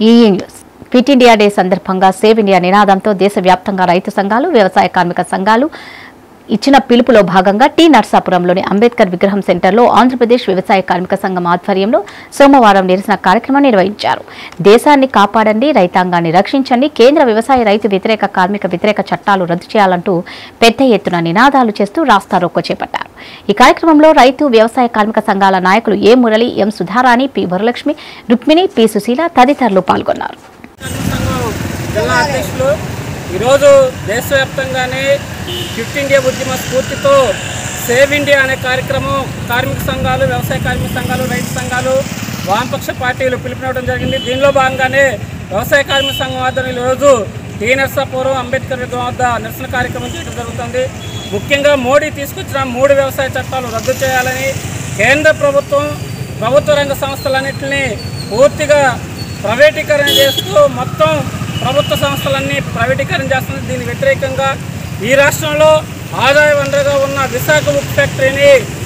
ఈ news fit India day సందర్భంగా save India నినాదంతో దేశవ్యాప్తంగా రైతు సంఘాలు వ్యవసాయ కార్మిక సంఘాలు ఇచ్చిన పిలుపులో భాగంగా టీ నర్సాపురంలోని అంబేద్కర్ విగ్రహం సెంటర్లో ఆంధ్రప్రదేశ్ వ్యవసాయ కార్మిక సంఘం ఆధ్వర్యంలో సోమవారం నిరసన కార్యక్రమం నిర్వహించారు దేశాన్ని కాపాడండి రైతాంగాన్ని రక్షించండి కేంద్ర వ్యవసాయ రైతు వ్యతిరేక కార్మిక వ్యతిరేక చట్టాలు రద్దు చేయాలంటూ పెద్ద ఎత్తున నినాదాలు చేస్తూ రాస్తారోకో చేపట్టారు ఈ కార్యక్రమంలో రైతు వ్యవసాయ కార్మిక సంఘాల నాయకులు A Murali M Sudharani P Varalakshmi Rukmini P Sushila తదితరులు పాల్గొన్నారు సంఘం జిల్లా అధ్యక్షులు ఈరోజు దేశవ్యాప్తంగానే ఫిట్ ఇండియా ఉద్యమ స్ఫూర్తితో సేవ్ ఇండియా అనే కార్యక్రమం కార్మిక సంఘాలు వ్యవసాయ కార్మిక సంఘాలు రైతు సంఘాలు వామపక్ష పార్టీలు పిలుపునివ్వడం జరిగింది దీనిలో భాగంగానే వ్యవసాయ కార్మిక సంఘం ఆధ్వర్యంలో ఈరోజు టీ నర్సాపురం అంబేద్కర్ విగ్రహం వద్ద నిరసన కార్యక్రమం చేయడం జరుగుతుంది ముఖ్యంగా మోడీ తీసుకొచ్చిన మూడు వ్యవసాయ చట్టాలు రద్దు చేయాలని కేంద్ర ప్రభుత్వం ప్రభుత్వ రంగ సంస్థలన్నింటినీ పూర్తిగా ప్రైవేటీకరణ చేస్తూ మొత్తం ప్రభుత్వ సంస్థలన్నీ ప్రైవేటీకరణ చేస్తుంది దీనికి వ్యతిరేకంగా ఈ రాష్ట్రంలో ఆదాయ వనరుగా ఉన్న విశాఖ ఉక్కు ఫ్యాక్టరీని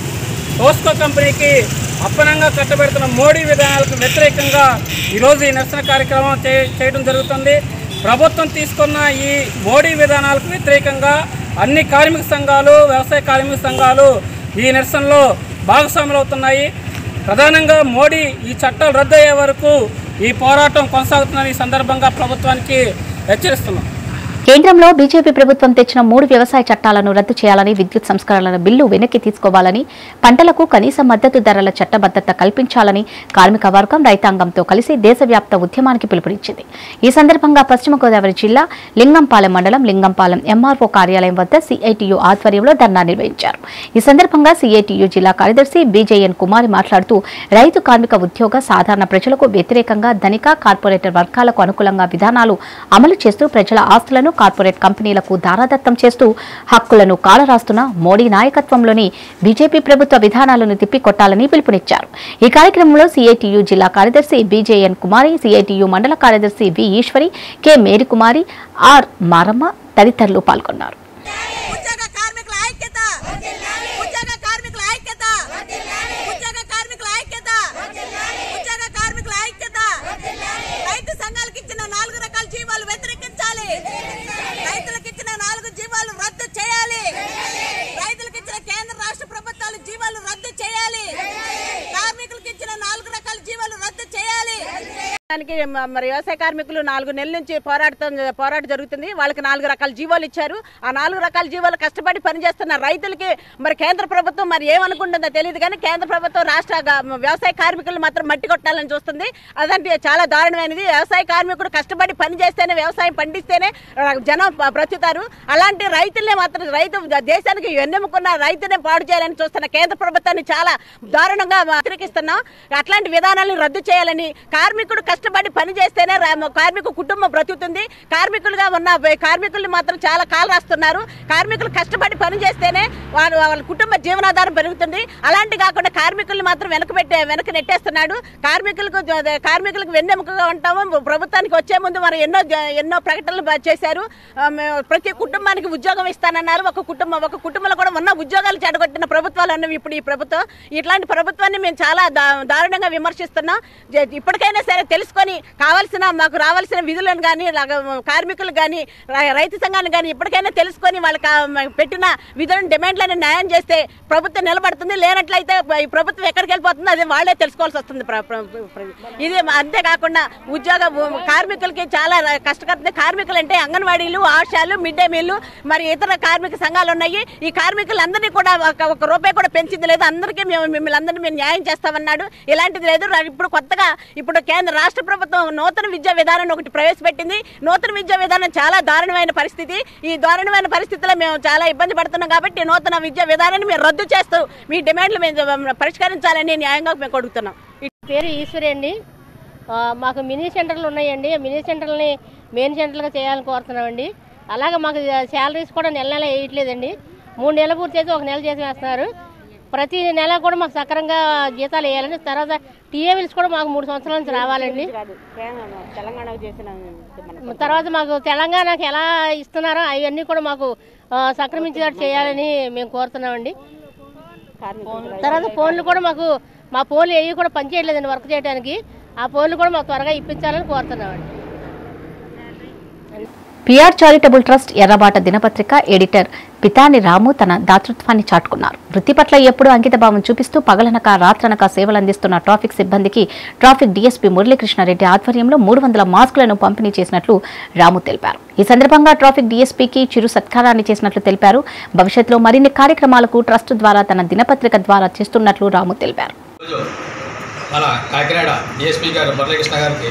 టోస్కో కంపెనీకి అప్పనంగా కట్టబెడుతున్న మోడీ విధానాలకు వ్యతిరేకంగా ఈరోజు ఈ నిరసన కార్యక్రమం చే- చేయడం జరుగుతుంది ప్రభుత్వం తీసుకున్న ఈ మోడీ విధానాలకు వ్యతిరేకంగా అన్ని కార్మిక సంఘాలు వ్యవసాయ కార్మిక సంఘాలు ఈ నిరసనలో భాగస్వాములు అవుతున్నాయి ప్రధానంగా మోడీ ఈ చట్టాలు రద్దయ్యే వరకు ఈ పోరాటం కొనసాగుతుందని ఈ సందర్భంగా ప్రభుత్వానికి హెచ్చరిస్తున్నాం కేంద్రంలో బీజేపీ ప్రభుత్వం తెచ్చిన మూడు వ్యవసాయ చట్టాలను రద్దు చేయాలని విద్యుత్ సంస్కరణల బిల్లు వెనక్కి తీసుకోవాలని పంటలకు కనీస మద్దతు ధరల చట్టబద్దత కల్పించాలని కార్మిక వర్గం రైతాంగంతో కలిసి దేశవ్యాప్త ఉద్యమానికి పిలుపునిచ్చింది ఈ సందర్భంగా పశ్చిమ గోదావరి జిల్లా లింగంపాలెం మండలం లింగంపాలెం ఎంఆర్ఓ కార్యాలయం వద్ద సిఐటియు ఆధ్వర్యంలో ధర్నా నిర్వహించారు ఈ సందర్భంగా సిఐటియు జిల్లా కార్యదర్శి బీజేఎన్ కుమారి మాట్లాడుతూ రైతు కార్మిక ఉద్యోగ సాధారణ ప్రజలకు వ్యతిరేకంగా ధనిక కార్పొరేటర్ వర్గాలకు అనుకూలంగా విధానాలు అమలు చేస్తూ ప్రజల ఆస్తులను కార్పొరేట్ కంపెనీలకు దారాదత్తం చేస్తూ హక్కులను కాలరాస్తున్న మోడీ నాయకత్వంలోని బీజేపీ ప్రభుత్వ విధానాలను తిప్పికొట్టాలని పిలుపునిచ్చారు ఈ కార్యక్రమంలో సిఐటియు జిల్లా కార్యదర్శి బీజేఎన్ కుమారి సిఐటియు మండల కార్యదర్శి V Eshwari K Marykumari R Maramma తదితరులు పాల్గొన్నారు ఉద్యోగ కార్మికుల ఐక్యత ఉద్యోగ కార్మికుల ఐక్యత ఉద్యోగ కార్మికుల ఐక్యత ఉద్యోగ కార్మికుల ఐక్యత రైతు సంఘాలకు ఇచ్చిన నాలుగు రకాల జీవాలు వ్యతిరేకించాలి రైతులకు ఇచ్చిన నాలుగు జీవాలు రద్దు చేయాలి రైతులకు ఇచ్చిన కేంద్ర రాష్ట్ర ప్రభుత్వాలు జీవాలు రద్దు చేయాలి కార్మికులకు ఇచ్చిన నాలుగు రకాల జీవాలు రద్దు చేయాలి దానికి మ- మరి వ్యవసాయ కార్మికులు నాలుగు నెలల నుంచి పోరాటం పోరాటం జరుగుతుంది వాళ్ళకి నాలుగు రకాల జీవోలు ఇచ్చారు ఆ నాలుగు రకాల జీవోలు కష్టపడి పనిచేస్తున్న రైతులకి మరి కేంద్ర ప్రభుత్వం మరి ఏమనుకుంటుందో తెలియదు కానీ కేంద్ర ప్రభుత్వం రాష్ట్ర గ- వ్యవసాయ కార్మికులు మాత్రం మట్టి కొట్టాలని చూస్తుంది అదంటే చాలా దారుణమైనది వ్యవసాయ కార్మికుడు కష్టపడి పని చేస్తేనే వ్యవసాయం పండిస్తేనే ఆ, జనం ప- బ్రతుకుతారు అలాంటి రైతులనే మాత్రం రైతు దేశానికి వెన్నెముకున్న రైతునే పాడు చేయాలని చూస్తున్న కేంద్ర ప్రభుత్వాన్ని చాలా దారుణంగా వ్యతిరేకిస్తున్నాం అట్లాంటి విధానాలను రద్దు చేయాలని కార్మికుడు కష్టపడి పని చేస్తేనే రా- కార్మిక కుటుంబం బ్రతుకుతుంది కార్మికులుగా ఉన్న వే- కార్మికుల్ని మాత్రం చాలా కాలు రాస్తున్నారు కార్మికులు కష్టపడి పని చేస్తేనే వారు వాళ్ళ కుటుంబ జీవనాధారం పెరుగుతుంది అలాంటి కాకుండా కార్మికుల్ని మాత్రం వెనక పెట్టే వెనక నెట్టేస్తున్నాడు కార్మికులకు జ- కార్మికులకు వెన్నెముకగా ఉంటాము ప్రభుత్వానికి వచ్చే ముందు మనం ఎన్నో జ- ఎన్నో ప్రకటనలు బ- చేశారు ఆ, మేము ప్రతి కుటుంబానికి ఉద్యోగం ఇస్తానన్నారు ఒక కుటుంబం ఒక కుటుంబంలో కూడా ఉన్న ఉద్యోగాలు చెడగొట్టిన ప్రభుత్వాలు అన్నవి ఇప్పుడు ఈ ప్రభుత్వం ఇట్లాంటి ప్రభుత్వాన్ని మేము చాలా దా- దారుణంగా విమర్శిస్తున్నాం జ- ఇప్పటికైనా సరే తెలుసుకొని కావాల్సిన మాకు రావాల్సిన విధులను కానీ కార్మికులు కానీ రైతు సంఘాన్ని కానీ ఇప్పటికైనా తెలుసుకొని వాళ్ళకి ఆ, మ- పెట్టిన విధులను డిమాండ్లను న్యాయం చేస్తే ప్రభుత్వం నిలబడుతుంది లేనట్లయితే ఈ ప్రభుత్వం ఎక్కడికి వెళ్ళిపోతుందో అది వాళ్ళే తెలుసుకోవాల్సి వస్తుంది ప్ర- ప్ర- ప్ర- ఇది అంతేకాకుండా ఉద్యోగ ఉ- కార్మికులకి చాలా ర- కష్టకర కార్మికులు అంటే అంగన్వాడీలు ఆశాలు మిడ్ డే మీల్లు మరి ఇతర కార్మిక సంఘాలు ఉన్నాయి ఈ కార్మికులందరినీ కూడా ఒక ఒక రూపాయి కూడా పెంచింది లేదు అందరికీ మేము మిమ్మల్ని అందరినీ మేము న్యాయం చేస్తామన్నాడు ఇలాంటిది లేదు రా- ఇప్పుడు కొత్తగా ఇప్పుడు కేంద్ర రాష్ట్ర ప్రభుత్వం నూతన విద్యా విధానాన్ని ఒకటి ప్రవేశపెట్టింది నూతన విద్యా విధానం చాలా దారుణమైన పరిస్థితి ఈ దారుణమైన పరిస్థితిలో మేము చాలా ఇబ్బంది పడుతున్నాం కాబట్టి నూతన విద్యా విధానాన్ని మేము రద్దు చేస్తూ మీ డిమాండ్లు మేము పరిష్కరించాలని న్యాయంగా మేము అడుగుతున్నాం పేరు ఈశ్వరి అండి ఆ, మాకు మినీ సెంటర్లు ఉన్నాయండి ఆ మినీ సెంటర్లని మెయిన్ సెంటర్లుగా చేయాలని కోరుతున్నామండి అలాగే మాకు శాలరీస్ కూడా నెల నెల వేయట్లేదండి మూడు నెలలు పూర్తి చేసి ఒక నెల చేసి వేస్తున్నారు ప్రతి నెల కూడా మాకు సక్రంగా జీతాలు వేయాలండి తర్వాత టీఏవీల్స్ కూడా మాకు మూడు సంవత్సరాల నుంచి రావాలండి తెలంగాణకు చేసిన తర్వాత మాకు తెలంగాణకి ఎలా ఇస్తున్నారో అవన్నీ కూడా మాకు ఆ, సక్రమించేటట్టు చేయాలని మేము కోరుతున్నామండి తర్వాత ఫోన్లు కూడా మాకు మా ఫోన్లు ఏవి కూడా పనిచేయట్లేదండి వర్క్ చేయడానికి ఆ ఫోన్లు కూడా మాకు త్వరగా ఇప్పించాలని కోరుతున్నామండి పిఆర్ చారిటబుల్ ట్రస్ట్ ఎర్రబాట దినపత్రిక ఎడిటర్ పితాని రాము తన దాతృత్వాన్ని చాటుకున్నారు వృత్తి పట్ల ఎప్పుడూ అంకితభావం చూపిస్తూ పగలనక రాత్రనక సేవలు అందిస్తున్న ట్రాఫిక్ సిబ్బందికి ట్రాఫిక్ డీఎస్పీ మురళీకృష్ణారెడ్డి ఆధ్వర్యంలో మూడు వందల మాస్కులను పంపిణీ చేసినట్లు రాము తెలిపారు ఈ సందర్భంగా ట్రాఫిక్ డీఎస్పీకి చిరు సత్కారాన్ని చేసినట్లు తెలిపారు భవిష్యత్తులో మరిన్ని కార్యక్రమాలకు ట్రస్ట్ ద్వారా తన దినపత్రిక ద్వారా చేస్తున్నట్లు రాము తెలిపారు ఈరోజు మన కాకినాడ డిఎస్పీ గారు మురళీకృష్ణ గారికి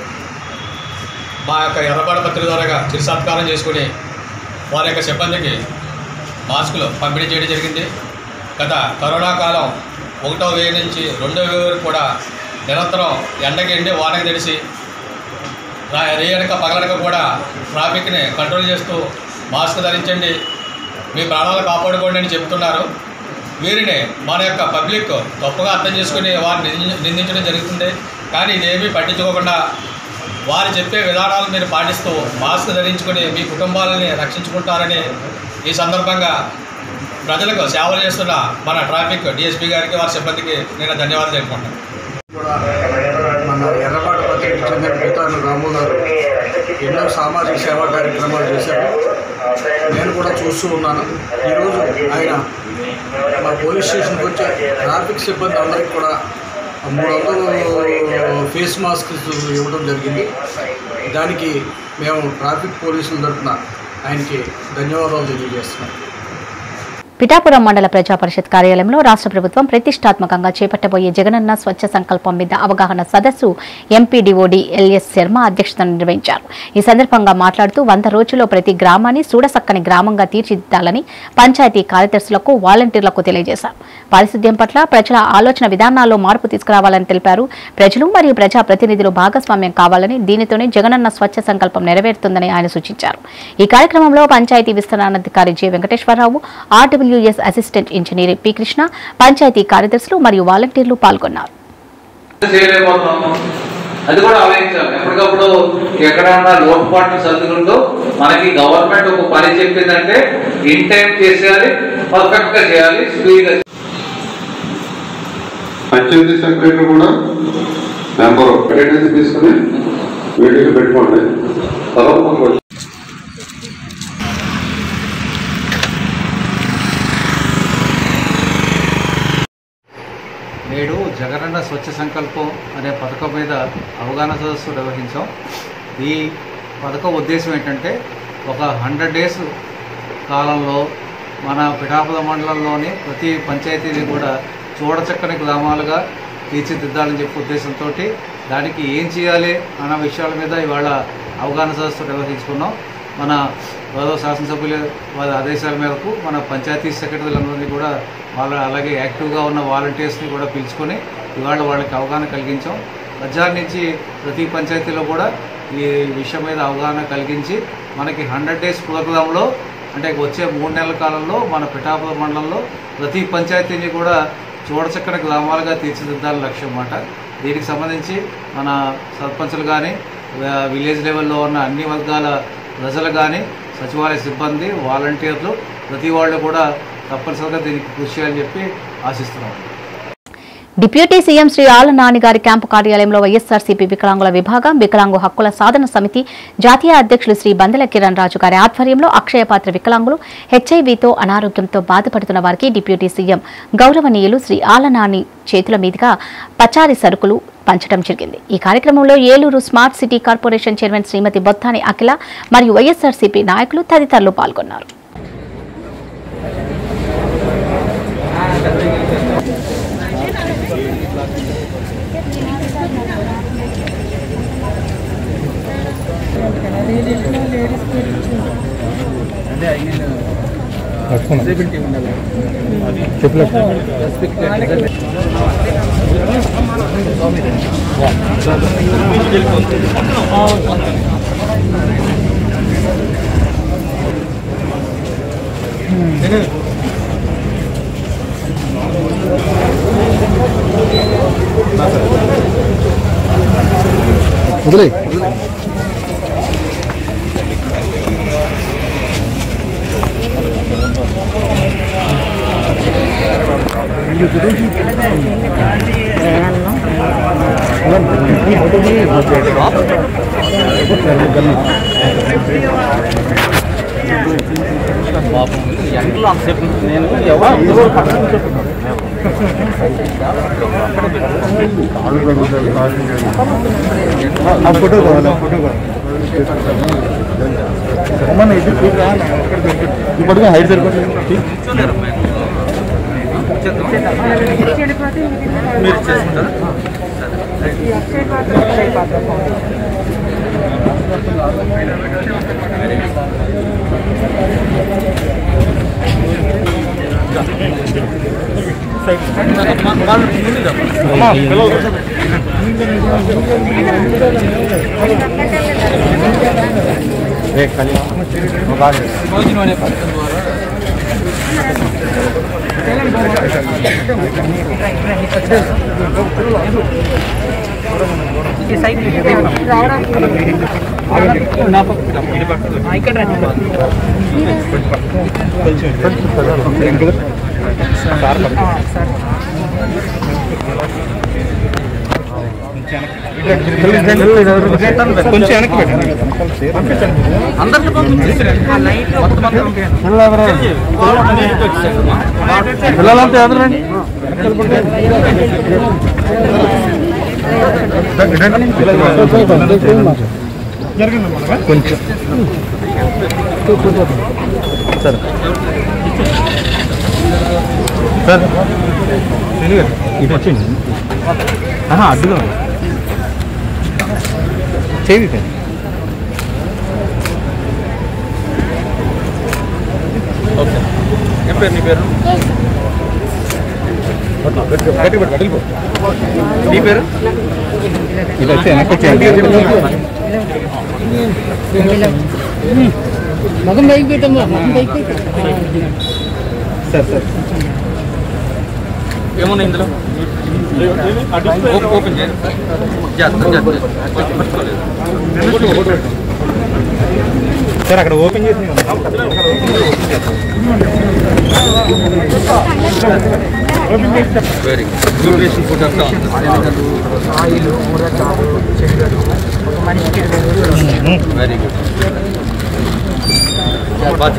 మా యొక్క ఎర్రబాడ పత్రిక ద్వారాగా చిరు సత్కారం చేసుకుని వారి యొక్క సిబ్బందికి మాస్కులు పంపిణీ చేయడం జరిగింది గత కరోనా కాలం ఒకటో వేయి నుంచి రెండో వేయి వరకు కూడా నిరంతరం ఎండకి ఎండి వానకి తెలిసి రేయనక పగలనక కూడా ట్రాఫిక్ని కంట్రోల్ చేస్తూ మాస్క్ ధరించండి మీ ప్రాణాలు కాపాడుకోండి అని చెప్తున్నారు వీరిని మన యొక్క పబ్లిక్ తప్పుగా అర్థం చేసుకుని వారిని నింది- నిందించడం జరుగుతుంది కానీ ఇదేమీ పట్టించుకోకుండా వారు చెప్పే విధానాలు మీరు పాటిస్తూ మాస్క్ ధరించుకుని మీ కుటుంబాలని రక్షించుకుంటారని ఈ సందర్భంగా ప్రజలకు సేవలు చేస్తున్న మన ట్రాఫిక్ డిఎస్పీ గారికి వారి సిబ్బందికి నేను ధన్యవాదాలు తెలుపుకుంటాను కూడా మన ఎర్రపాట పత్రిక చెందిన పితాను రాము గారు ఎన్నో సామాజిక సేవా కార్యక్రమాలు చేశారు నేను కూడా చూస్తూ ఉన్నాను ఈరోజు ఆయన మా పోలీస్ స్టేషన్కి వచ్చి ట్రాఫిక్ సిబ్బంది అందరికీ కూడా మూడు వందలు ఫేస్ మాస్క్ ఇవ్వడం జరిగింది దానికి మేము ట్రాఫిక్ పోలీసుల తరఫున ఆయనకి ధన్యవాదాలు తెలియజేస్తున్నాం పిఠాపురం మండల ప్రజా పరిషత్ కార్యాలయంలో రాష్ట్ర ప్రభుత్వం ప్రతిష్టాత్మకంగా చేపట్టబోయే జగనన్న స్వచ్ఛ సంకల్పం మీద అవగాహన సదస్సు ఎంపీడీఓడి ఎల్ఎస్ శర్మ అధ్యక్షతన నిర్వహించారు ఈ సందర్భంగా మాట్లాడుతూ వంద రోజుల్లో ప్రతి గ్రామాన్ని చూడసక్కని గ్రామంగా తీర్చిదిద్దాలని పంచాయతీ కార్యదర్శులకు వాలంటీర్లకు తెలియజేశారు పారిశుద్ధ్యం పట్ల ప్రజల ఆలోచన విధానాల్లో మార్పు తీసుకురావాలని తెలిపారు ప్రజలు మరియు ప్రజా ప్రతినిధులు భాగస్వామ్యం కావాలని దీనితోనే జగనన్న స్వచ్ఛ సంకల్పం నెరవేరుతుందని ఆయన సూచించారు ఈ కార్యక్రమంలో పంచాయతీ విస్తరణాధికారి J Venkateswararao RWS assistant engineer P Krishna panchayat కార్యదర్శులు మరియు వాలంటీర్లు పాల్గొన్నారు చేయలేకపోతున్నాము అది కూడా ఆలోచించాలి ఎప్పటికప్పుడు ఎక్కడన్నా లోటుపాట్లు సర్దుకుంటూ మనకి గవర్నమెంట్ ఒక పని చెప్పిందంటే ఇన్ టైం చేసేయాలి పర్ఫెక్ట్ గా చేయాలి స్పీడ్ గా పంచాయతీ సెక్రటరీ కూడా మెంబర్ అటెండెన్స్ తీసుకుని మీటింగ్ పెట్టుకోండి తర్వాత మనకు నేడు జగనన్న స్వచ్ఛ సంకల్పం అనే పథకం మీద అవగాహన సదస్సు నిర్వహించాం ఈ పథకం ఉద్దేశం ఏంటంటే ఒక హండ్రెడ్ డేస్ కాలంలో మన పిఠాపుల మండలంలోని ప్రతి పంచాయతీని కూడా చూడచక్కని గ్రామాలుగా తీర్చిదిద్దాలని చెప్పే ఉద్దేశంతో దానికి ఏం చేయాలి అన్న విషయాల మీద ఇవాళ అవగాహన సదస్సు నిర్వహించుకున్నాం మన గౌరవ శాసనసభ్యుల వారి ఆదేశాల మేరకు మన పంచాయతీ సెక్రటరీలందరినీ కూడా వాళ్ళ అలాగే యాక్టివ్గా ఉన్న వాలంటీర్స్ని కూడా పిలుచుకొని ఇవాళ వాళ్ళకి అవగాహన కలిగించాం మధ్యాహ్నం నుంచి ప్రతి పంచాయతీలో కూడా ఈ విషయం మీద అవగాహన కలిగించి మనకి హండ్రెడ్ డేస్ ప్రోగ్రాంలో అంటే వచ్చే మూడు నెలల కాలంలో మన పిఠాపురం మండలంలో ప్రతి పంచాయతీని కూడా చూడచక్కని గ్రామాలుగా తీర్చిదిద్దాలని లక్ష్యం అన్నమాట దీనికి సంబంధించి మన సర్పంచులు కానీ విలేజ్ లెవెల్లో ఉన్న అన్ని వర్గాల ప్రజలు కానీ సచివాలయ సిబ్బంది వాలంటీర్లు ప్రతి వాళ్ళు కూడా తప్పనిసరిగా దీనికి కృషి చేయాలని చెప్పి ఆశిస్తున్నాం డిప్యూటీ సీఎం శ్రీ ఆళ్ల నాని గారి క్యాంపు కార్యాలయంలో వైఎస్ఆర్సీపీ వికలాంగుల విభాగం వికలాంగు హక్కుల సాధన సమితి జాతీయ అధ్యక్షులు శ్రీ బందెల కిరణ్ రాజు గారి ఆధ్వర్యంలో అక్షయపాత్ర వికలాంగులు హెచ్ఐవితో అనారోగ్యంతో బాధపడుతున్న వారికి డిప్యూటీ సీఎం గౌరవనీయులు శ్రీ ఆళ్ల నాని చేతుల మీదుగా పచారి సరుకులు పంచడం జరిగింది ఈ కార్యక్రమంలో Eluru smart city corporation chairman Shrimati Bottani Akhila మరియు వైఎస్ఆర్సీపీ నాయకులు తదితరులు పాల్గొన్నారు ఎండలో అంతసేపు నేను ఎవరు ఆ ఫోటో కావాలి ఆ ఫోటో కావాలి అమ్మ ఇది ఇప్పటికే హైట్ సరిపోతుంది మీరు చేసుకుంటారా భోజనం అనే పథకం ద్వారా కొంచెం వెనక్కి పెట్టండి అందరిని పంపించేసి మొత్తం అందరూ పిల్లలంతా ఎదురండి కొంచెం సరే సార్ ఇటు వచ్చింది ఆహా అడ్డుగా ఉంది. చేయి కానీ ఓకే ఏం పేరు నీ పేరు గట్టి పెట్టు గట్టి నీ పేరు ఇదైతే వెనక్కి వచ్చేయండి మగం బైక్ పెట్టమ్మా మగం బైక్ పెట్టు సార్ సార్ ఏమున్నాయి ఇందులో ఓపెన్ ఓపెన్ చేయండి చేస్తాను చేస్తాను పట్టుకోలేదు సార్ అక్కడ ఓపెన్ చేసి వెరీ గుడ్ న్యూట్రిషన్ ఫుడ్ అంతా వెరీ గుడ్ బాగా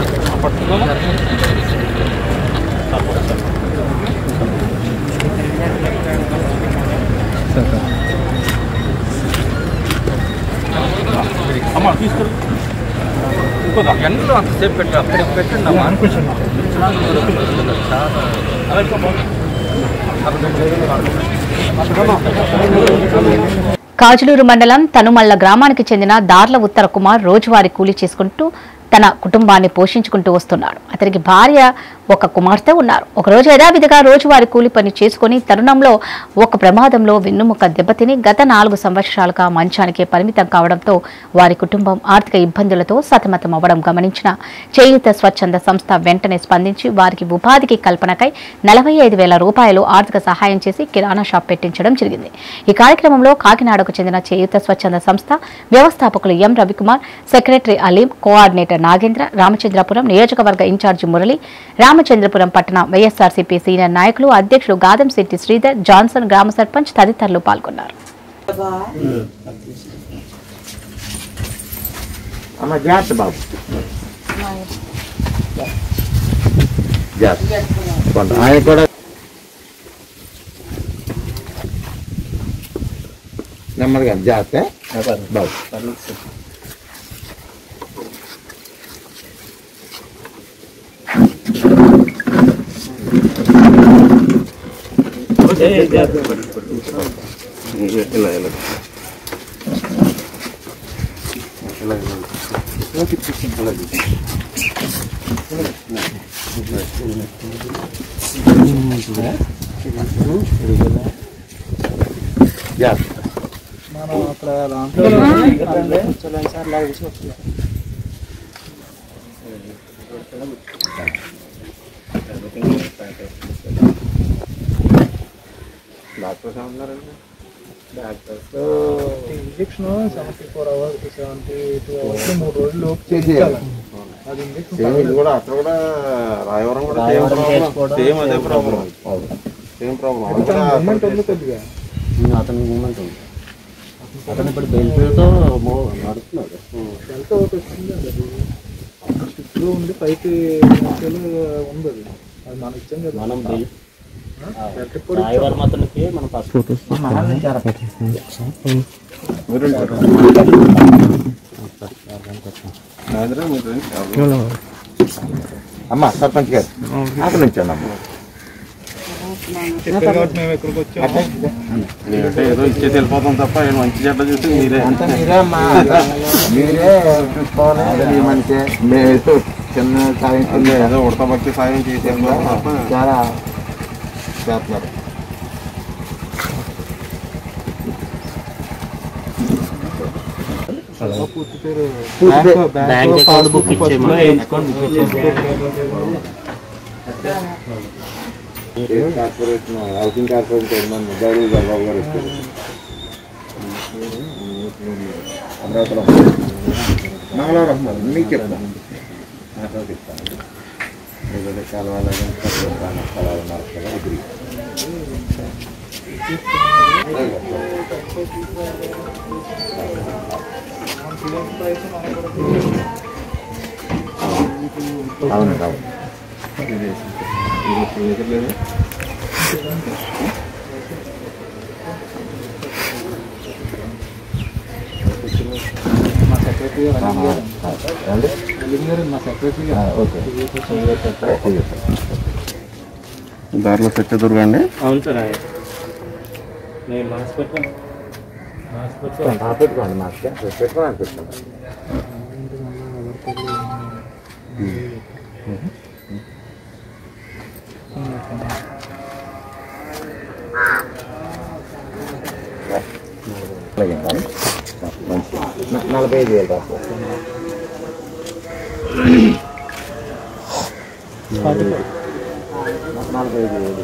అమ్మ తీసుకెళ్ళి ఎండలో అంతసేపు పెట్టి అక్కడ పెట్టండి అమ్మా కాజులూరు మండలం తనుమల్ల గ్రామానికి చెందిన దార్ల ఉత్తర కుమార్ రోజువారీ కూలీ చేసుకుంటూ తన కుటుంబాన్ని పోషించుకుంటూ వస్తున్నాడు అతనికి భార్య ఒక కుమార్తె ఉన్నారు ఒకరోజు యథావిధిగా రోజువారీ కూలి పని చేసుకుని తరుణంలో ఒక ప్రమాదంలో వెన్నుముక్క దెబ్బతిని గత నాలుగు సంవత్సరాలుగా మంచానికే పరిమితం కావడంతో వారి కుటుంబం ఆర్థిక ఇబ్బందులతో సతమతం అవ్వడం గమనించిన చేయుత స్వచ్ఛంద సంస్థ వెంటనే స్పందించి వారికి ఉపాధికి కల్పనకై నలభై ఐదు వేల రూపాయలు ఆర్థిక సహాయం చేసి కిరాణా షాప్ పెట్టించడం జరిగింది ఈ కార్యక్రమంలో కాకినాడకు చెందిన చేయుత స్వచ్ఛంద సంస్థ వ్యవస్థాపకులు M Ravikumar secretary Aleem coordinator Nagendra Ramachandrapuram నియోజకవర్గ ఇన్ఛార్జి మురళి రామచంద్రపురం పట్టణ వైఎస్ఆర్సీపీ సీనియర్ నాయకులు అధ్యక్షులు గాదం శెట్టి శ్రీధర్ జాన్సన్ గ్రామ సర్పంచ్ తదితరులు పాల్గొన్నారు అమ్మ జాగ్రత్త బాబు జాగ్రత్త కొంత ఆయన కూడా నెమ్మదిగా జాగ్రత్త బాబు ఇలా ఇలా జాగ్రత్త మనం అక్కడ దాంట్లో సార్ లాగా తీసుకొచ్చున్నాం డాక్టర్స్ ఏమన్నారండి doctors injection seventy four hours seventy two hours మూడు రోజులు లోపు చేసేయాలి. అది ఇంజక్షన్ సేమ్ ఇది కూడా అక్కడ కూడా రాయవరం కూడా రాయవరం సేమ్ ప్రాబ్లం చేసుకోవడం, సేమ్ అదే same ప్రాబ్లం problem. ఏం ప్రాబ్లం మూమెంట్ ఉంది కొద్దిగా అతని మూమెంట్ ఉంది అతను ఇప్పుడు బెల్ట్తో నడుస్తున్నాడు ఎంత ఒకటి వచ్చింది అది స్టిక్లో ఉంది పైకి మధ్యలో ఉంది అది అది మనం ఇచ్చాం కదా మనం బెల్ ఎక్కడ రాయవరం అతనికి మనం ఫస్ట్ అమ్మా సర్పంచ్ గారు అక్కడ నుంచి అమ్మా చెప్పారు కాబట్టి మేము ఇక్కడికి వచ్చాము నేనంటే ఏదో ఇచ్చేది వెళ్ళిపోతాం తప్ప ఏం మంచి చెడ్డ చూసి మీరే అంతా మీరే అమ్మా మీరే చూసుకోవాలి అది మంచి మీరు చిన్న సాయం అదే ఏదో ఉడతబట్టి సాయం చేసి వెళ్ళిపోతాం తప్ప చాలా చేస్తున్నారు పూర్తి పేరు పూర్తి bank- bank bank account book passbook ఇచ్చేయమా? పట్టుకొని వేయించుకొని book corporation housing corporation chairman Gaurav Babu గారు ఇస్తారు అమరావతిలో మంగళవారం మీకు చెప్తాను ఏదో కలవాలని కలవాలి నరకాలి ఎదురు అవును అవును మా సెక్రటరీ గారు అనిల్ గారు. ఏమండి? అనిల్ గారు మా సెక్రటరీ ఆ, గారు. ఓకే దారిలో సత్యదుర్గ అండి అవును సార్ నేను మాస్క్ పెట్టాను మాస్క్ పెట్టాను పెట్టుకోండి మాస్క్ పెట్టుకోండి అనిపిస్తుంది అలాగే సార్. మంచిది న- నలభై ఐదు వేలు రాసుకో నలభై ఐదు వేలు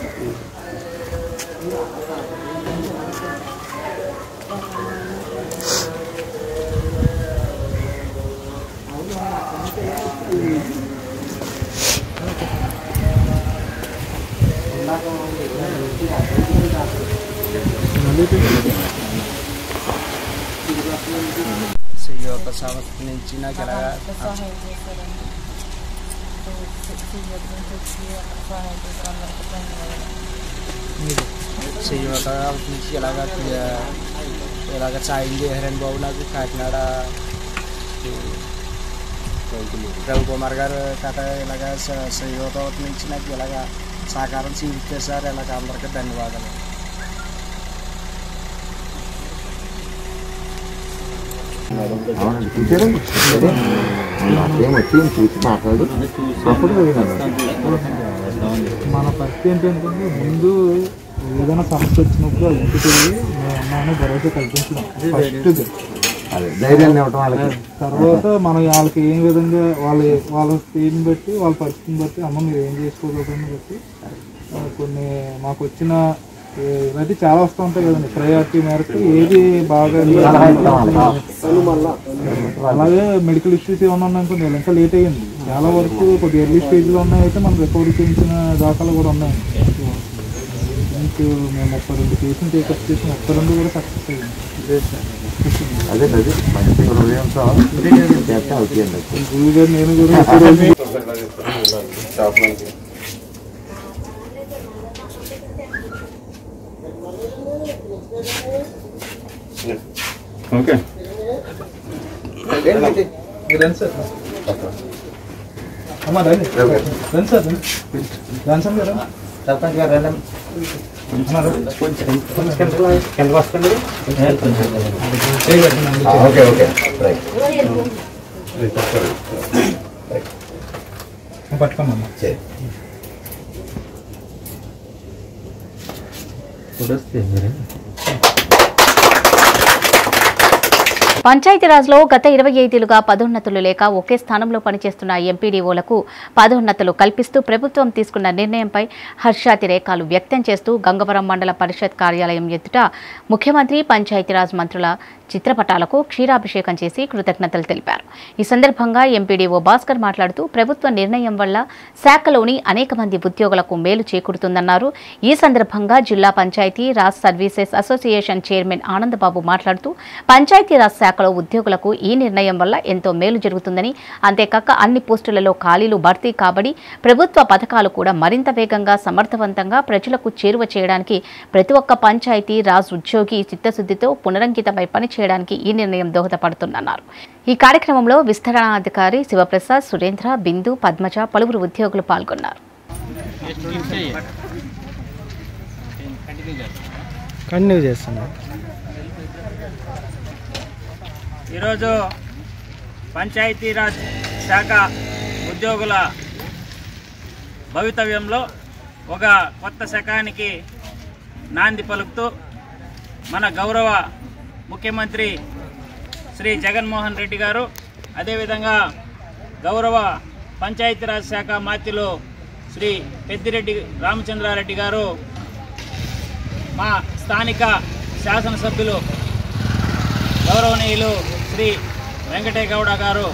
యొక్క సంస్థ నుంచి నాకు ఇలా సహాయం చేశారండి సీఎం నుంచి వచ్చి అక్కడ సహాయం చేశారు అందరికీ ధన్యవాదాలు చెయ్యక నుంచి ఇలాగ ఇలాగ సాయం చేశారండి బాబు నాకు కాకినాడ రవికుమార్ గారు కథ ఇలాగ సయ్యోత నుంచి నాకు ఇలాగ సహకారం చూపించారు సార్ ఇలాగ అందరికీ ధన్యవాదాలు అవునండి చూసారండి అదే నాకేం వచ్చింది చూసి మాట్లాడు అప్పుడు విన్నాను మన పరిస్థితి ఏంటంటే ముందు ఏదైనా సమస్య వచ్చినప్పుడు అది ఇంటికి వెళ్ళి మేము ఉన్నామని భరోసా కల్పించడం ఫస్ట్ అదే ధైర్యాన్ని ఇవ్వటం వాళ్ళకి తర్వాత మనం వాళ్ళకి ఏ విధంగా వాళ్ళ వాళ్ళ స్థితిని బట్టి వాళ్ళ పరిస్థితిని బట్టి అమ్మ మీరు ఏం చేసుకోగలరని బట్టి ఆ, కొన్ని మాకు వచ్చిన ఏ, ఇవైతే చాలా వస్తూ ఉంటాయి కదండి ప్రయారిటీ మేరకు ఏది బాగా సలహా ఇస్తాం వాళ్ళకి. అలాగే మెడికల్ ఇష్యూస్ ఏమన్నా ఉన్నాయనుకోండి వీళ్ళు ఇంకా లేట్ అయ్యింది చాలా వరకు కొద్దిగా ఎర్లీ స్టేజ్లో ఉన్నాయైతే మనం రికవరీ చేయించిన దాఖలు కూడా ఉన్నాయి మీకు మేము ముప్పై రెండు కేసులు టేకప్ చేసి ముప్పై రెండు కూడా సక్సెస్ అయ్యింది అదే అదే మంచి హృదయంతో చేస్తే అవుతాయండి గురువు గారు నేను కూడా ఎక్కువ రోజులు షాప్ నుంచి ఓకే రండి సార్ అమ్మా రండి రండి సార్ రండి రండి సార్ మీరు రండి. సర్పంచ్ గారు రండి అమ్మా, రండి. కిందకు వస్తుంది చేయి పెట్టండి. ఓకే ఓకే రైట్ పట్టుకోమ్మా చేయి పంచాయతీరాజ్లో గత ఇరవై ఐదేళ్లుగా పదోన్నతులు లేక ఒకే స్థానంలో పనిచేస్తున్న ఎంపీడీఓలకు పదోన్నతులు కల్పిస్తూ ప్రభుత్వం తీసుకున్న నిర్ణయంపై హర్షాతిరేకాలు వ్యక్తం చేస్తూ గంగవరం మండల పరిషత్ కార్యాలయం ఎదుట ముఖ్యమంత్రి పంచాయతీరాజ్ మంత్రుల చిత్రపటాలకు క్షీరాభిషేకం చేసి కృతజ్ఞతలు తెలిపారు ఈ సందర్భంగా ఎంపీడీఓ భాస్కర్ మాట్లాడుతూ ప్రభుత్వ నిర్ణయం వల్ల శాఖలోని అనేక మంది ఉద్యోగులకు మేలు చేకూరుతుందన్నారు ఈ సందర్భంగా జిల్లా panchayat raj services association chairman Anandababu మాట్లాడుతూ పంచాయతీరాజ్ శాఖలో ఉద్యోగులకు ఈ నిర్ణయం వల్ల ఎంతో మేలు జరుగుతుందని అంతేకాక అన్ని పోస్టులలో ఖాళీలు భర్తీ కాబడి ప్రభుత్వ పథకాలు కూడా మరింత వేగంగా సమర్థవంతంగా ప్రజలకు చేరువ చేయడానికి ప్రతి ఒక్క పంచాయతీ రాజ్ ఉద్యోగి చిత్తశుద్ధితో పునరంకితమై పనిచేయడానికి ఈ నిర్ణయం దోహదపడుతుందన్నారు ఈ కార్యక్రమంలో విస్తరణాధికారి శివప్రసాద్ సురేంద్ర బిందు పద్మజ పలువురు ఉద్యోగులు పాల్గొన్నారు కంటిన్యూ చేస్తున్నా ఈరోజు పంచాయతీరాజ్ శాఖ ఉద్యోగుల భవితవ్యంలో ఒక కొత్త శకానికి నాంది పలుకుతూ మన గౌరవ ముఖ్యమంత్రి శ్రీ జగన్మోహన్ రెడ్డి గారు అదేవిధంగా గౌరవ పంచాయతీరాజ్ శాఖ మాత్యులు శ్రీ పెద్దిరెడ్డి రామచంద్రారెడ్డి గారు మా స్థానిక శాసనసభ్యులు గౌరవనీయులు శ్రీ వెంకటేగౌడ గారు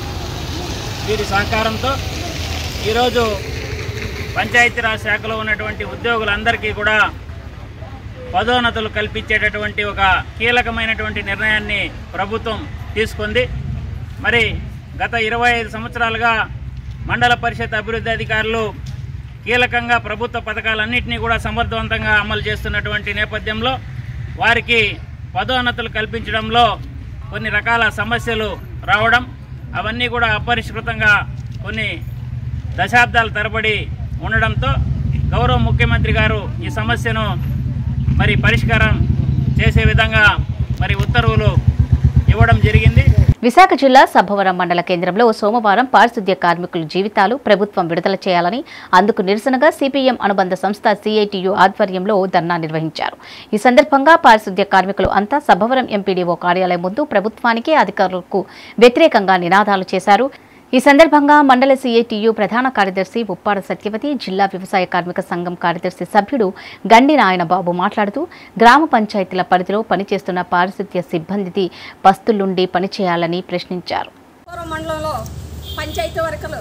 వీరి సహకారంతో ఈరోజు పంచాయతీరాజ్ శాఖలో ఉన్నటువంటి ఉద్యోగులందరికీ కూడా పదోన్నతులు కల్పించేటటువంటి ఒక కీలకమైనటువంటి నిర్ణయాన్ని ప్రభుత్వం తీసుకుంది మరి గత ఇరవై ఐదు సంవత్సరాలుగా మండల పరిషత్ అభివృద్ధి అధికారులు కీలకంగా ప్రభుత్వ పథకాలన్నింటినీ కూడా సమర్థవంతంగా అమలు చేస్తున్నటువంటి నేపథ్యంలో వారికి పదోన్నతులు కల్పించడంలో కొన్ని రకాల సమస్యలు రావడం అవన్నీ కూడా అపరిష్కృతంగా కొన్ని దశాబ్దాల తరబడి ఉండడంతో గౌరవ ముఖ్యమంత్రి గారు ఈ సమస్యను మరి పరిష్కారం చేసే విధంగా మరి ఉత్తర్వులు ఇవ్వడం జరిగింది విశాఖ జిల్లా సభవరం మండల కేంద్రంలో సోమవారం పారిశుద్ధ్య కార్మికుల జీవితాలు ప్రభుత్వం విడుదల చేయాలని అందుకు నిరసనగా సిపిఎం అనుబంధ సంస్థ సిఐటియు ఆధ్వర్యంలో ధర్నా నిర్వహించారు ఈ సందర్భంగా పారిశుద్ధ్య కార్మికులు అంతా సభవరం ఎంపీడీఓ కార్యాలయం ముందు ప్రభుత్వానికి అధికారులకు వ్యతిరేకంగా నినాదాలు చేశారు ఈ సందర్భంగా మండల సిఐటియు ప్రధాన కార్యదర్శి ఉప్పాడ సత్యవతి జిల్లా వ్యవసాయ కార్మిక సంఘం కార్యదర్శి సభ్యుడు గండి నాయనబాబు మాట్లాడుతూ గ్రామ పంచాయతీల పరిధిలో పనిచేస్తున్న పారిశుద్ధ్య సిబ్బంది పస్తులుండి పనిచేయాలని ప్రశ్నించారు పూర్వ మండలంలో పంచాయతీ వర్కర్లు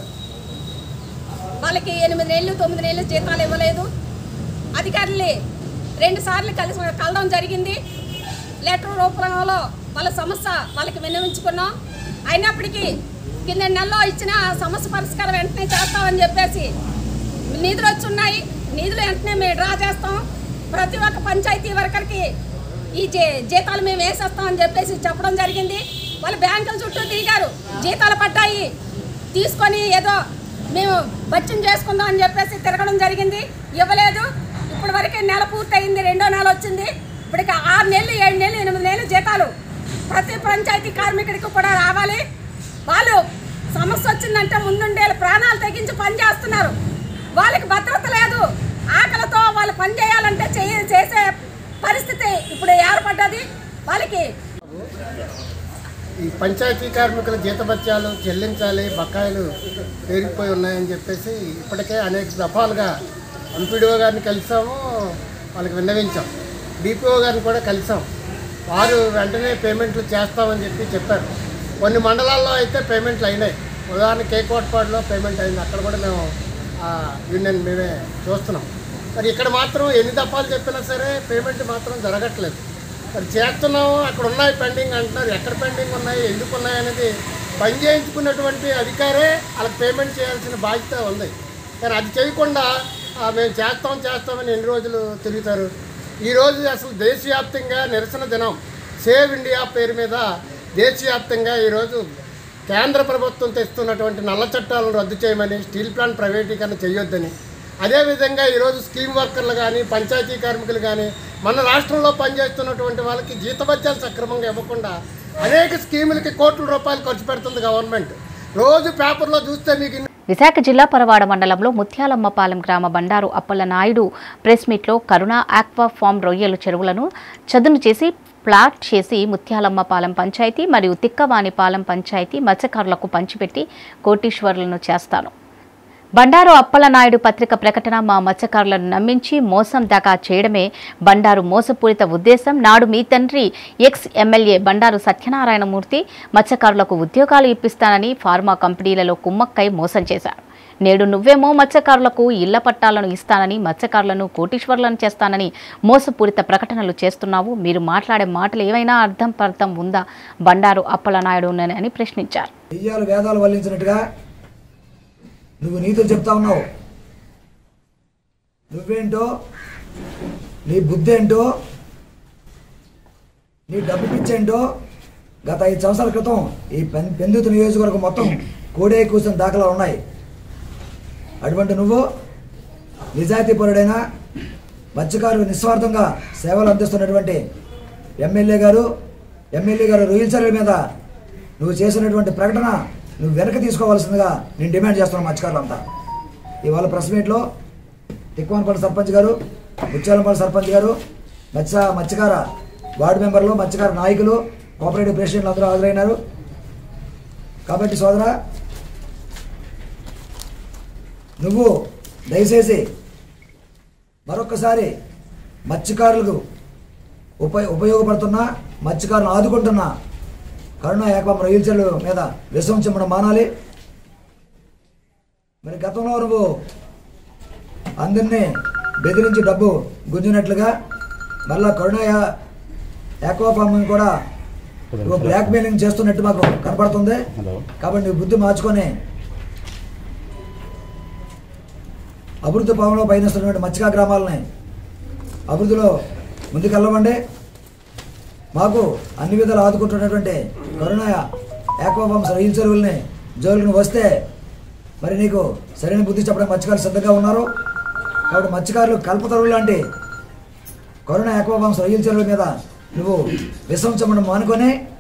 వాళ్ళకి ఎనిమిది నెలలు తొమ్మిది నెలలు జీతాలు ఇవ్వలేదు అధికారుల్ని రెండు సార్లు కలిసి కలవడం జరిగింది లెటర్ రూపంలో వాళ్ళ సమస్య వాళ్ళకి విన్నవించుకున్నాం అయినప్పటికీ కింద నెలలో ఇచ్చిన ఆ సమస్య పరిష్కారం వెంటనే చేస్తామని చెప్పేసి నిధులు వచ్చి ఉన్నాయి నిధులు వెంటనే మేము డ్రా చేస్తాం ప్రతి ఒక్క పంచాయతీ వర్కర్కి ఈ జీ జీతాలు మేము వేసేస్తామని చెప్పేసి చెప్పడం జరిగింది వాళ్ళు బ్యాంకుల చుట్టూ తిరిగారు జీతాలు పడ్డాయి తీసుకొని ఏదో మేము బచ్చం చేసుకుందాం అని చెప్పేసి తిరగడం జరిగింది ఇవ్వలేదు ఇప్పటి వరకే నెల పూర్తయింది రెండో నెల వచ్చింది ఇప్పటికి ఆరు నెలలు ఏడు నెలలు ఎనిమిది నెలలు జీతాలు ప్రతి పంచాయతీ కార్మికుడికి కూడా రావాలి వాళ్ళు సమస్య వచ్చిందంటే ముందుండే ప్రాణాలు తెగించి పని చేస్తున్నారు వాళ్ళకి భద్రత లేదు ఆకలితో వాళ్ళు పని చేయాలంటే చేయ చేసే పరిస్థితి ఇప్పుడు ఏర్పడ్డది వాళ్ళకి ఈ పంచాయతీ కార్మికుల జీతభత్యాలు చెల్లించాలి బకాయిలు పెరిగిపోయి ఉన్నాయని చెప్పేసి ఇప్పటికే అనేక దఫాలుగా ఎంపీడీఓ గారిని కలిసాము వాళ్ళకి విన్నవించాం డిపిఓ గారిని కూడా కలిసాం వారు వెంటనే పేమెంట్లు చేస్తామని చెప్పి చెప్పారు కొన్ని మండలాల్లో అయితే పేమెంట్లు అయినాయి ఉదాహరణ కేకోట్పాడులో పేమెంట్ అయింది అక్కడ కూడా మేము ఆ యూనియన్ మేమే చూస్తున్నాం మరి ఇక్కడ మాత్రం ఎన్ని దఫాలు చెప్పినా సరే పేమెంట్ మాత్రం జరగట్లేదు మరి చేస్తున్నాము అక్కడ ఉన్నాయి పెండింగ్ అంటున్నారు ఎక్కడ పెండింగ్ ఉన్నాయి ఎందుకు ఉన్నాయి అనేది పని చేయించుకున్నటువంటి అధికారే వాళ్ళకి పేమెంట్ చేయాల్సిన బాధ్యత ఉంది కానీ అది చేయకుండా ఆ, మేము చేస్తాం చేస్తామని ఎన్ని రోజులు తిరుగుతారు ఈరోజు అసలు దేశవ్యాప్తంగా నిరసన దినం సేవ్ ఇండియా పేరు మీద దేశవ్యాప్తంగా ఈరోజు కేంద్ర ప్రభుత్వం తెస్తున్నటువంటి నల్ల చట్టాలను రద్దు చేయమని స్టీల్ ప్లాంట్ ప్రైవేటీకరణ చేయొద్దని అదేవిధంగా ఈరోజు స్కీమ్ వర్కర్లు కానీ పంచాయతీ కార్మికులు కానీ మన రాష్ట్రంలో పనిచేస్తున్నటువంటి వాళ్ళకి జీతభత్యాలు సక్రమంగా ఇవ్వకుండా అనేక స్కీములకి కోట్ల రూపాయలు ఖర్చు పెడుతుంది గవర్నమెంట్ రోజు పేపర్లో చూస్తే మీకు ఇన్ని విశాఖ జిల్లా పరవాడ మండలంలో ముత్యాలమ్మపాలెం గ్రామ బండారు అప్పల నాయుడు ప్రెస్ మీట్లో కరుణ ఆక్వా ఫామ్ రొయ్యలు చెరువులను చదును చేసి ప్లాట్ చేసి ముత్యాలమ్మపాలెం పంచాయతీ మరియు తిక్కవానిపాలెం పంచాయతీ మత్స్యకారులకు పంచిపెట్టి కోటీశ్వరులను చేస్తాను బండారు అప్పలనాయుడు పత్రిక ప్రకటన మా మత్స్యకారులను నమ్మించి మోసం దాకా చేయడమే బండారు మోసపూరిత ఉద్దేశం నాడు మీ తండ్రి ఎక్స్ ఎమ్మెల్యే బండారు సత్యనారాయణమూర్తి మత్స్యకారులకు ఉద్యోగాలు ఇప్పిస్తానని ఫార్మా కంపెనీలలో కుమ్మక్కై మోసం చేశారు నేడు నువ్వేమో మత్స్యకారులకు ఇళ్ల పట్టాలను ఇస్తానని మత్స్యకారులను కోటీశ్వరులను చేస్తానని మోసపూరిత ప్రకటనలు చేస్తున్నావు మీరు మాట్లాడే మాటలు ఏమైనా అర్థం పర్థం ఉందా బండారు అప్పలనాయుడు అని ప్రశ్నించారు దెయ్యాలు వేదాలు వల్లించినట్టుగా నువ్వు నీతులు చెప్తా ఉన్నావు నువ్వేంటో నీ బుద్ధి ఏంటో నీ డబ్బు పిచ్చేంటో గత ఐదు సంవత్సరాల క్రితం ఈ పెన్ పెందుతు నియోజకవర్గం మొత్తం కోడే కూర్చొని దాఖలా ఉన్నాయి అటువంటి నువ్వు నిజాయితీపరుడైన మత్స్యకారులు నిస్వార్థంగా సేవలు అందిస్తున్నటువంటి ఎమ్మెల్యే గారు ఎమ్మెల్యే గారు రొయ్యల చర్యల మీద నువ్వు చేసినటువంటి ప్రకటన నువ్వు వెనక్కి తీసుకోవాల్సిందిగా నేను డిమాండ్ చేస్తున్నాను మత్స్యకారులంతా ఇవాళ ప్రెస్ మీట్లో తిక్కువనపల్లి సర్పంచ్ గారు ముత్యాలంపల్లి సర్పంచ్ గారు మత్స్య మత్స్యకార వార్డు మెంబర్లు మత్స్యకార నాయకులు కోఆపరేటివ్ ప్రెసిడెంట్లు అందరూ హాజరైనారు కాబట్టి సోదరా నువ్వు దయచేసి మరొక్కసారి మత్స్యకారులకు ఉప ఉపయోగపడుతున్న మత్స్యకారులను ఆదుకుంటున్న కరుణ ఏకం రొయ్యల మీద విషం చిమ్మడం మానాలి మరి గతంలో నువ్వు అందరినీ బెదిరించి డబ్బు గుంజినట్లుగా మళ్ళా కరుణ ఏకోఫామ్ కూడా నువ్వు బ్లాక్ మెయిలింగ్ చేస్తున్నట్టు మాకు కనపడుతుంది కాబట్టి నువ్వు బుద్ధి మార్చుకొని అభివృద్ధి భావంలో పయనిస్తున్నటువంటి మత్స్యకా గ్రామాలని అభివృద్ధిలో ముందుకెళ్ళమండి మాకు అన్ని విధాలు ఆదుకుంటున్నటువంటి కరుణ ఏకోఫామ్స్ రైలు చెరువుల్ని జోలికి నువ్వు వస్తే మరి నీకు సరైన బుద్ధి చెప్పడానికి మత్స్యకారులు సిద్ధంగా ఉన్నారు కాబట్టి మత్స్యకారులు కల్పతరువు లాంటి కరుణ ఏకోఫామ్స్ రైలు చెరువుల మీద నువ్వు విశ్వంచమడం మానుకొని